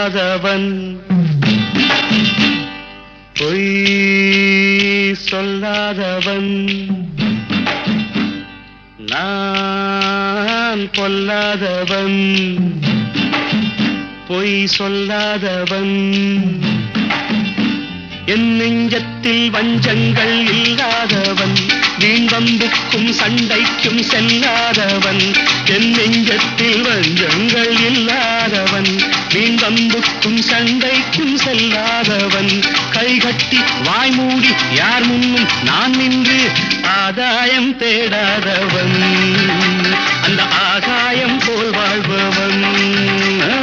சொல்லாதவன் பொய் சொல்லாதவன் நான் பொல்லாதவன் பொய் சொல்லாதவன் என் நெஞ்சத்தில் வஞ்சங்கள் இல்லாதவன் வீண்வம்புக்கும் சண்டைக்கும் செல்லாதவன் என் நெஞ்சத்தில் வஞ்சங்கள் இல்லாதவன் வீண்வம்புக்கும் சண்டைக்கும் செல்லாதவன் கைகட்டி வாய் மூடி யார் முன்னும் நான் நின்று ஆதாயம் தேடாதவன் அந்த ஆகாயம் போல் வாழ்பவன் ஆ.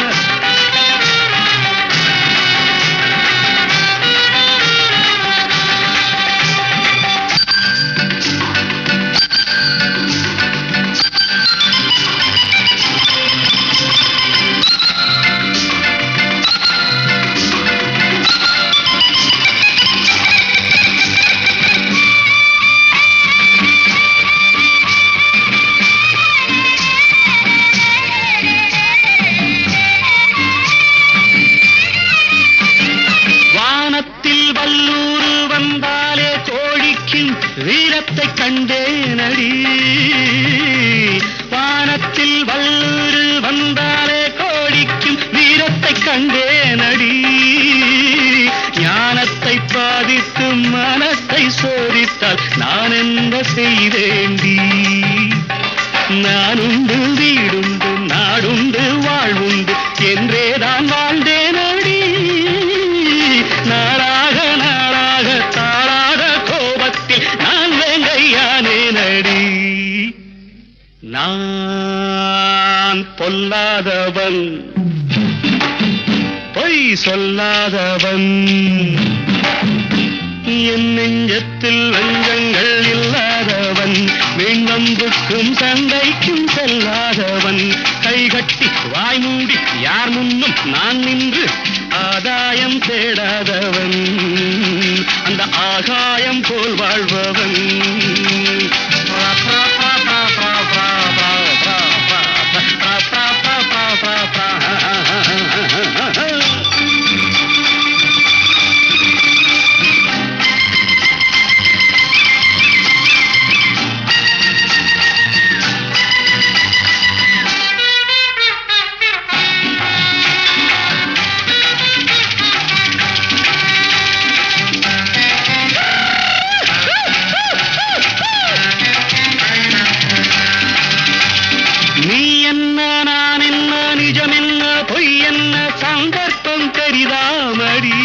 வானத்தில் வல்லூர் வந்தாலே கோழிக்கும் வீரத்தை கண்டேனடி வானத்தில் வல்லூர் வந்தாலே கோழிக்கும் வீரத்தை கண்டேனடி ஞானத்தை பாதித்து மனத்தை சோதித்தால் நான் என்ன செய்தேண்டி நானுண்டு வீடுண்டு நாடுண்டு வாழ்வுண்டு என்றேதான் வாழ்ந்தேனடி நாளாக நாளாக தாளாக கோபத்தில் நான் வேங்கையானேனடி நான் பொல்லாதவன் பொய் சொல்லாதவன் என் நெஞ்சத்தில் வஞ்சங்கள் இல்லாதவன் வீண்வம்புக்கும் சண்டைக்கும் செல்லாதவன் கைகட்டி வாய் மூடி யார் முன்னும் நான் நின்று ஆதாயம் தேடாதவன் அந்த ஆகாயம் போல் வாழ்பவன் பா, பா, பா, பா, பா, பா, பா, பா, பா, பா, பா, பா, பா, பா, பா, பா. நீ என்ன நான் என்ன நிஜம் என்ன பொய் என்ன சந்தர்ப்பம் கரிதாமடி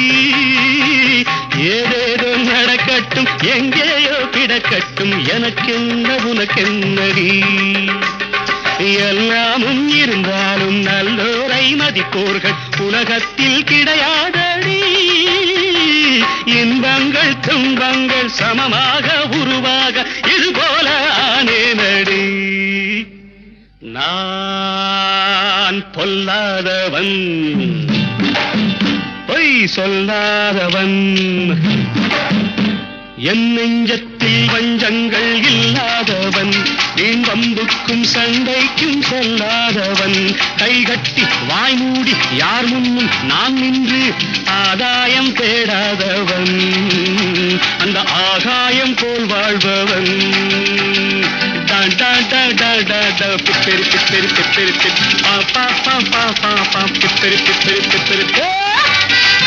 ஏதேதோ நடக்கட்டும் எங்கேயோ கிடக்கட்டும் எனக்கென்ன உனக்கென்னடி எல்லாமும் இருந்தாலும் நல்லோரை மதிப்போர்கள் உலகத்தில் கிடையாதடி இன்பங்கள் துன்பங்கள் சமமாக உருவாக இது போல ஆனேனடி நான் பொல்லாதவன் பொய் சொல்லாதவன் என் நெஞ்சத்தில் வஞ்சங்கள் இல்லாதவன் வீண்வம்புக்கும் சண்டைக்கும் செல்லாதவன் கைகட்டி வாய் மூடி யார் முன்னும் நான் நின்று ஆதாயம் தேடாதவன் அந்த ஆகாயம் போல் வாழ்பவன் டா டா டா டா டா டா பிப்பெரி பிப்பெரி பிப்பெரி பிப் பா பா பா பா பா பா பிப்பெரி பிப்பெரி பிப்பெரி போ